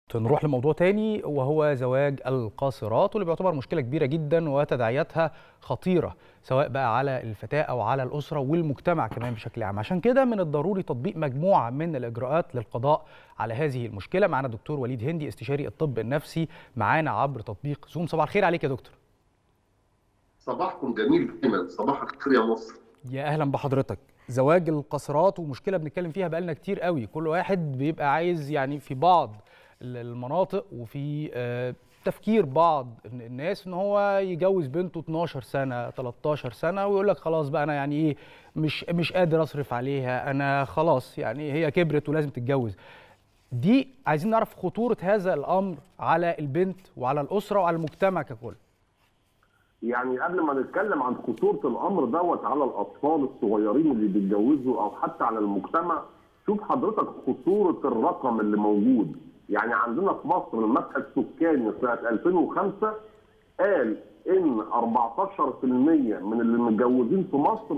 نروح لموضوع تاني وهو زواج القاصرات واللي بيعتبر مشكلة كبيرة جدا وتداعياتها خطيرة سواء بقى على الفتاة أو على الأسرة والمجتمع كمان بشكل عام عشان كده من الضروري تطبيق مجموعة من الإجراءات للقضاء على هذه المشكلة معانا الدكتور وليد هندي استشاري الطب النفسي معانا عبر تطبيق زوم صباح الخير عليك يا دكتور صباحكم جميل دايما صباح الخير يا مصر يا أهلا بحضرتك زواج القاصرات ومشكلة بنتكلم فيها بقالنا كتير قوي كل واحد بيبقى عايز يعني في بعض المناطق وفي آه، تفكير بعض الناس ان هو يجوز بنته 12 سنه 13 سنه ويقول لك خلاص بقى انا يعني ايه مش مش قادر اصرف عليها انا خلاص يعني هي كبرت ولازم تتجوز دي عايزين نعرف خطوره هذا الامر على البنت وعلى الاسره وعلى المجتمع ككل يعني قبل ما نتكلم عن خطوره الامر دوت على الاطفال الصغيرين اللي بيتجوزوا او حتى على المجتمع شوف حضرتك خطوره الرقم اللي موجود يعني عندنا في مصر المسح السكاني سنه 2005 قال ان 14% من اللي متجوزين في مصر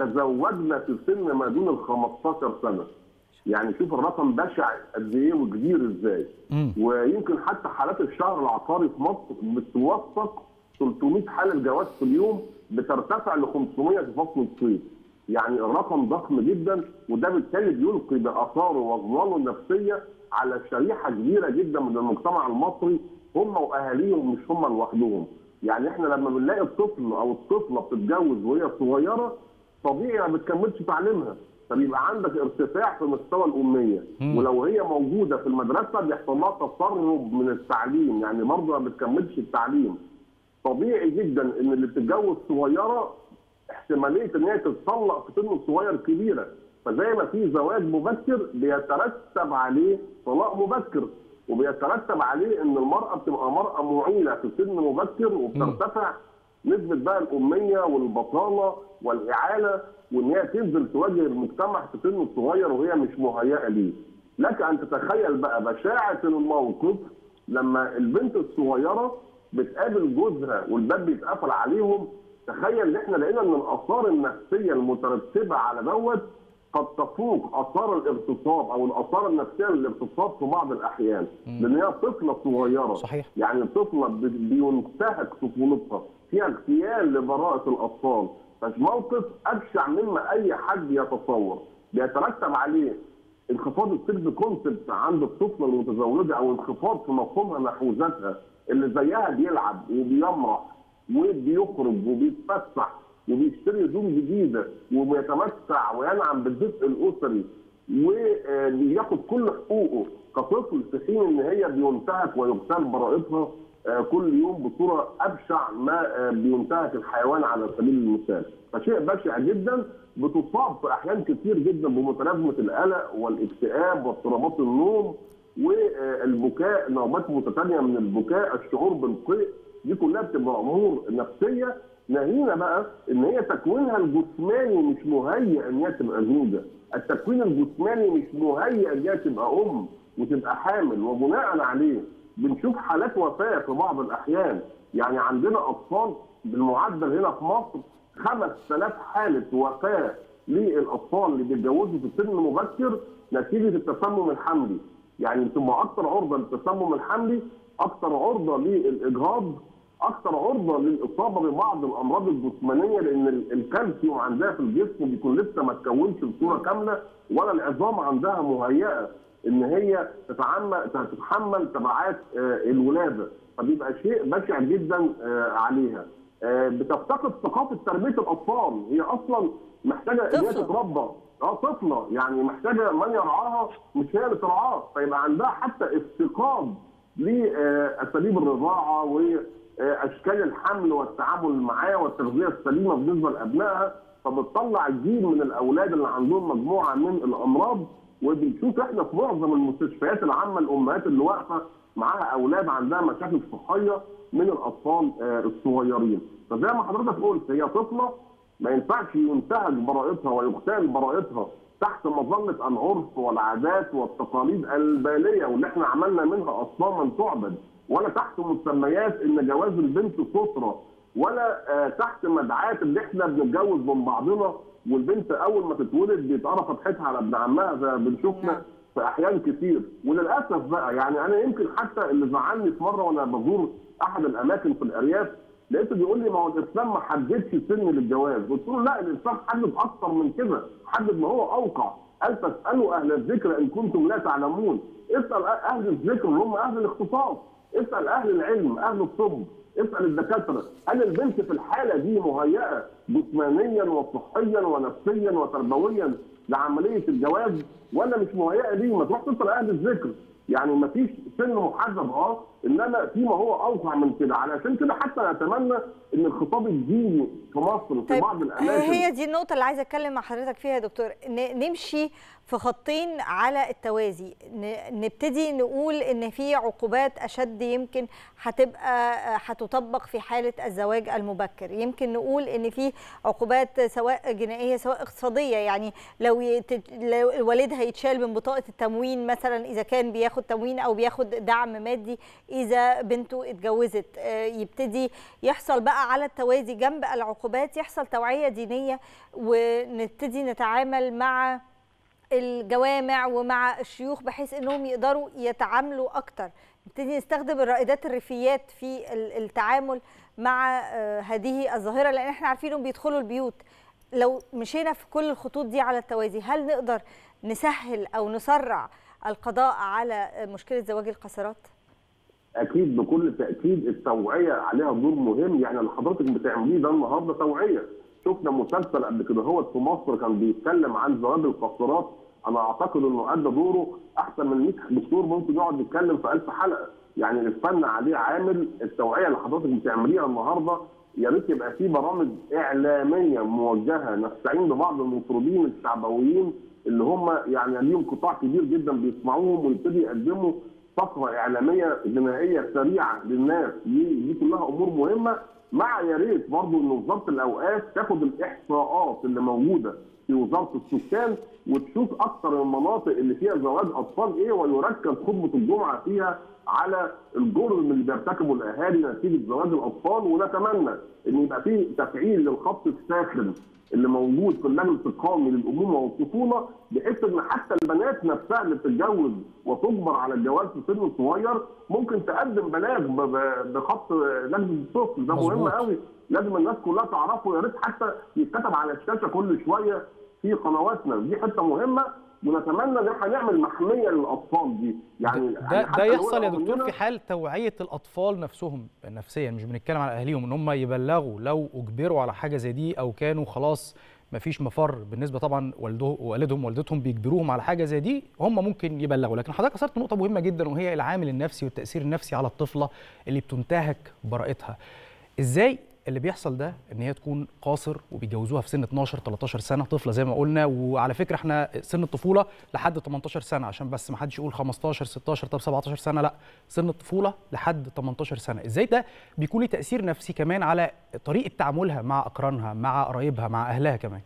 تزوجنا في سن ما دون ال 15 سنه. يعني شوف الرقم بشع قد ايه وكبير ازاي. ويمكن حتى حالات الشهر العقاري في مصر بتوثق 300 حاله جواز في اليوم بترتفع ل 500 في فصل الصيف. يعني الرقم ضخم جدا وده بالتالي بيلقي باثاره واظلاله النفسيه على شريحه كبيره جدا من المجتمع المصري هم واهاليهم مش هم لوحدهم. يعني احنا لما بنلاقي الطفل او الطفله بتتجوز وهي صغيره طبيعي ما بتكملش تعليمها فبيبقى عندك ارتفاع في مستوى الاميه مم. ولو هي موجوده في المدرسه بيحصل لها تسرب من التعليم يعني برضه ما بتكملش التعليم طبيعي جدا ان اللي بتتجوز صغيره احتماليه ان هي تتطلق في سن صغير كبيره فزي ما في زواج مبكر بيترتب عليه طلاق مبكر وبيترتب عليه ان المراه بتبقى مراه معيله في سن مبكر وبترتفع نسبه بقى الاميه والبطاله والاعاله وان هي تنزل تواجه المجتمع في سن صغير وهي مش مهيئه ليه. لك ان تتخيل بقى بشاعه الموقف لما البنت الصغيره بتقابل جوزها والباب بيتقفل عليهم تخيل ان احنا لقينا ان الاثار النفسيه المترتبه على دوت قد تفوق اثار الاغتصاب او الاثار النفسيه للاغتصاب في بعض الاحيان لان هي طفله صغيره صحيح. يعني طفله ب- بينتهك طفولتها فيها اغتيال لبراءه الاطفال فموقف ابشع مما اي حد يتصور بيترتب عليه انخفاض السيلف كونسبت عند الطفله المتزوجه او انخفاض في مفهومها نحو ذاتها اللي زيها بيلعب وبيمرح وبيخرج وبيتفسح وبيشتري هدوم جديده وبيتمتع وينعم بالدفء الاسري وبياخد كل حقوقه كطفل في حين ان هي بينتهك ويغتال براءتها آه، كل يوم بصوره ابشع ما آه، بينتهك الحيوان على سبيل المثال فشيء بشع جدا بتصاب في احيان كتير جدا بمتلازمه القلق والاكتئاب واضطرابات النوم والبكاء نوبات متتاليه من البكاء الشعور بالقيء دي كلها بتبقى امور نفسيه ناهينا بقى ان هي تكوينها الجسماني مش مهيئ ان هي تبقى زوجه، التكوين الجسماني مش مهيئ ان هي تبقى ام وتبقى حامل وبناء عليه بنشوف حالات وفاه في بعض الاحيان، يعني عندنا اطفال بالمعدل هنا في مصر 5000 حاله وفاه للاطفال اللي بيتجوزوا في سن مبكر نتيجه التسمم الحملي، يعني بتبقى اكثر عرضه للتسمم الحملي، اكثر عرضه للاجهاض، اكثر عرضه للاصابه ببعض الامراض الجسمانيه لان ال- الكالسيوم عندها في الجسم بيكون لسه ما اتكونش بصوره كامله ولا العظام عندها مهيئه ان هي تتعمل تتحمل تبعات آه، الولاده فبيبقى شيء بشع جدا آه، عليها آه، بتفتقد ثقافه تربيه الاطفال هي اصلا محتاجه ان هي طفلة. تتربى اه طفله يعني محتاجه من يرعاها مش هي اللي ترعاها فيبقى عندها حتى افتقاد لاساليب الرضاعه واشكال الحمل والتعامل معاه والتغذيه السليمه بالنسبه لابنائها فبتطلع جيل من الاولاد اللي عندهم مجموعه من الامراض وبنشوف احنا في معظم المستشفيات العامه الامهات اللي واقفه معاها اولاد عندها مشاكل صحيه من الاطفال آه، الصغيرين فزي ما حضرتك قلت هي طفله ما ينفعش ينتهك براءتها ويغتال براءتها تحت مظله العرف والعادات والتقاليد الباليه واللي احنا عملنا منها اصناما تعبد ولا تحت مسميات ان جواز البنت ستره ولا آه، تحت مدعاة اللي احنا بنتجوز من بعضنا والبنت اول ما تتولد بيتقرا فتحتها على ابن عمها زي ما بنشوفنا نعم. في احيان كتير وللاسف بقى يعني انا يمكن حتى اللي زعلني في مره وانا بزور احد الاماكن في الارياف لقيته بيقول لي ما هو الاسلام ما حددش سن للجواز قلت له لا الاسلام حدد اكتر من كده حدد ما هو اوقع قال فاسالوا اهل الذكر ان كنتم لا تعلمون اسال اهل الذكر اللي هم اهل الاختصاص اسال اهل العلم اهل الطب اسال الدكاتره هل البنت في الحاله دي مهيئه جسمانيا وصحيا ونفسيا وتربويا لعمليه الجواز ولا مش مهيئه ليه ما تروح تسال اهل الذكر يعني ما فيش سن محدد اه انما في ما هو اوسع من كده علشان كده حتى نتمنى ان الخطاب الديني في مصر في طيب بعض الاماكن هي دي النقطة اللي عايزة أتكلم مع حضرتك فيها يا دكتور ن- نمشي في خطين على التوازي ن- نبتدي نقول إن في عقوبات أشد يمكن هتبقى هتطبق في حالة الزواج المبكر يمكن نقول إن في عقوبات سواء جنائية سواء اقتصادية يعني لو, يت... لو الوالد هيتشال من بطاقة التموين مثلا إذا كان بياخد تموين أو بياخد دعم مادي إذا بنته اتجوزت آه، يبتدي يحصل بقى على التوازي جنب العقوبات يحصل توعية دينية ونبتدي نتعامل مع الجوامع ومع الشيوخ بحيث انهم يقدروا يتعاملوا اكتر نبتدي نستخدم الرائدات الريفيات في ال- التعامل مع آه، هذه الظاهره لان احنا عارفين انهم بيدخلوا البيوت لو مشينا في كل الخطوط دي على التوازي هل نقدر نسهل او نسرع القضاء على مشكله زواج القاصرات؟ اكيد بكل تاكيد التوعيه عليها دور مهم يعني اللي حضرتك بتعمليه ده النهارده توعيه شفنا مسلسل قبل كده هو في مصر كان بيتكلم عن زواج القاصرات انا اعتقد انه ادى دوره احسن من 100 دكتور ممكن يقعد يتكلم في 1000 حلقه يعني الفن عليه عامل التوعيه اللي حضرتك بتعمليها النهارده يا ريت يبقى في برامج اعلاميه موجهه نستعين ببعض المطربين الشعبويين اللي هم يعني ليهم قطاع كبير جدا بيسمعوهم ويبتدوا يقدموا صفقه اعلاميه غنائيه سريعه للناس دي, دي كلها امور مهمه مع يا ريت برضه ان وزاره الاوقاف تاخد الاحصاءات اللي موجوده في وزاره السكان وتشوف اكثر المناطق اللي فيها زواج اطفال ايه ويركز خطبه الجمعه فيها على الجرم اللي بيرتكبه الاهالي نتيجه زواج الاطفال ونتمنى ان يبقى في تفعيل للخط الساخن اللي موجود في المجلس القومي للامومه والطفوله بحيث ان حتى البنات نفسها اللي بتتجوز وتجبر على الجواز في سن صغير ممكن تقدم بلاغ ب- ب- بخط لجنه الطفل ده مهم مظبوط. قوي لازم الناس كلها تعرفه يا ريت حتى يتكتب على الشاشه كل شويه في قنواتنا دي حته مهمه ونتمنى ان احنا نعمل محميه للاطفال دي يعني ده يعني ده حتى لو يحصل يا وقعوا دكتور مننا- في حال توعيه الاطفال نفسهم نفسيا مش بنتكلم على اهاليهم ان هم يبلغوا لو اجبروا على حاجه زي دي او كانوا خلاص مفيش مفر بالنسبه طبعا والده والدهم والدتهم بيجبروهم على حاجه زي دي هم ممكن يبلغوا لكن حضرتك اثرت نقطه مهمه جدا وهي العامل النفسي والتاثير النفسي على الطفله اللي بتنتهك براءتها ازاي اللي بيحصل ده ان هي تكون قاصر وبيجوزوها في سن 12 13 سنه طفله زي ما قلنا وعلى فكره احنا سن الطفوله لحد 18 سنه عشان بس ما حدش يقول 15 16 طب 17 سنه لا سن الطفوله لحد 18 سنه ازاي ده بيكون ليه تاثير نفسي كمان على طريقه تعاملها مع اقرانها مع قرايبها مع اهلها كمان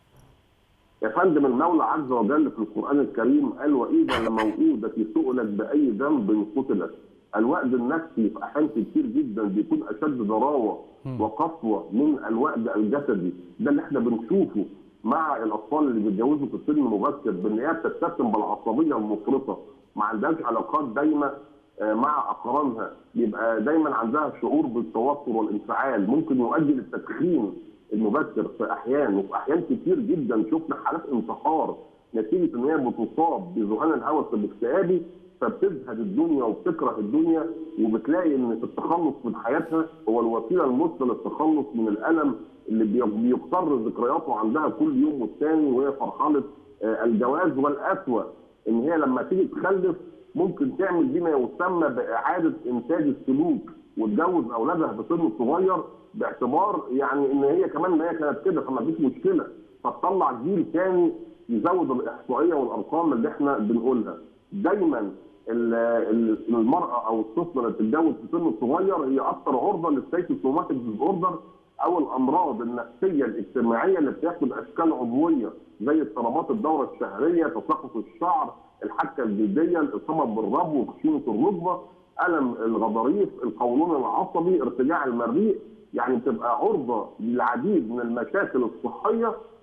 يا فندم المولى عز وجل في القرآن الكريم قال وإذا الموءودة سئلت بأي ذنب قتلت الوأد النفسي في أحيان كتير جدا بيكون أشد ضراوة وقسوة من الوأد الجسدي ده اللي احنا بنشوفه مع الأطفال اللي بيتجوزوا في السن المبكر بإن هي بتتسم بالعصبية المفرطة ما عندهاش علاقات دايمة آه، مع أقرانها بيبقى دايما عندها شعور بالتوتر والانفعال ممكن يؤدي للتدخين المبكر في احيان وفي احيان كتير جدا شفنا حالات انتحار نتيجه ان هي بتصاب بذهان الهوس الاكتئابي فبتزهد الدنيا وبتكره الدنيا وبتلاقي ان في التخلص من حياتها هو الوسيله المثلى للتخلص من الالم اللي بي- بيقتر ذكرياته عندها كل يوم والتاني وهي في مرحله آه، الجواز والاسوأ ان هي لما تيجي تخلف ممكن تعمل بما يسمى باعاده انتاج السلوك وتجوز اولادها في سن صغير باعتبار يعني ان هي كمان ما هي كانت كده فما فيش مشكله فتطلع جيل تاني يزود الاحصائيه والارقام اللي احنا بنقولها. دايما ال- ال- المراه او الطفله اللي بتتجوز في سن صغير هي اكثر عرضه للسايكوسوماتيك ديس اوردر او الامراض النفسيه الاجتماعيه اللي بتاخد اشكال عضويه زي اضطرابات الدوره الشهريه، تساقط الشعر، الحكه الجلديه، الاصابه بالربو وخشونه الركبه، الم الغضاريف، القولون العصبي، ارتجاع المريء، يعني بتبقى عرضه للعديد من المشاكل الصحيه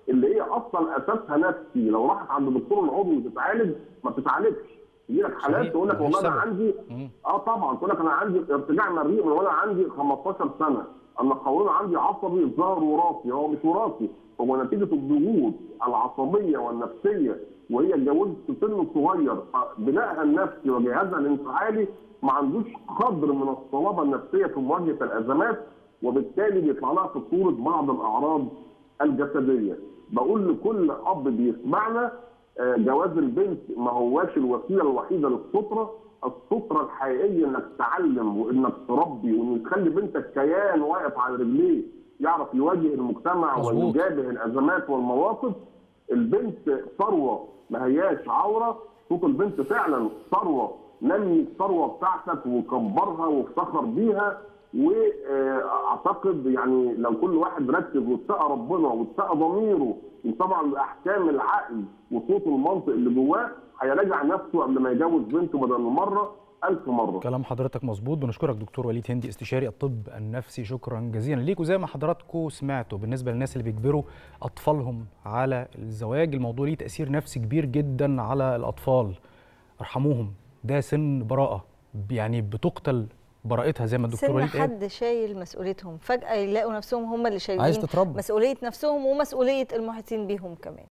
اللي هي اصلا اساسها نفسي لو راحت عند دكتور العضوي تتعالج ما بتتعالجش يجي لك حالات صحيح، تقول لك ملهاش والله انا سبب. عندي مم. اه طبعا تقول لك انا عندي ارتجاع مريء من وانا عندي 15 سنه انا قولون عندي عصبي ظهر وراثي هو مش وراثي هو نتيجه الضغوط العصبيه والنفسيه وهي اتجوزت في سن صغير بنائها النفسي وجهازها الانفعالي ما عندوش قدر من الصلابه النفسيه في مواجهه الازمات وبالتالي بيطلع لها في صوره بعض الاعراض الجسديه بقول لكل اب بيسمعنا آه، جواز البنت ما هواش الوسيله الوحيده للستره الستره الحقيقيه انك تعلم وانك تربي وان تخلي بنتك كيان واقف على رجليه يعرف يواجه المجتمع مظبوط. ويجابه الازمات والمواقف البنت ثروه ما هياش عوره صوت البنت فعلا ثروه نمي الثروه بتاعتك وكبرها وافتخر بيها واعتقد يعني لو كل واحد ركز واتقى ربنا واتقى ضميره وطبعا احكام العقل وصوت المنطق اللي جواه هيراجع نفسه قبل ما يجوز بنته بدل مره ألف مره كلام حضرتك مظبوط بنشكرك دكتور وليد هندي استشاري الطب النفسي شكرا جزيلا ليك وزي ما حضراتكم سمعتوا بالنسبه للناس اللي بيجبروا اطفالهم على الزواج الموضوع ليه تاثير نفسي كبير جدا على الاطفال ارحموهم ده سن براءه يعني بتقتل براءتها زي ما الدكتور سن وليد قال حد شايل مسؤوليتهم فجاه يلاقوا نفسهم هم اللي عايز شايلين تتربى مسؤوليه نفسهم ومسؤوليه المحيطين بيهم كمان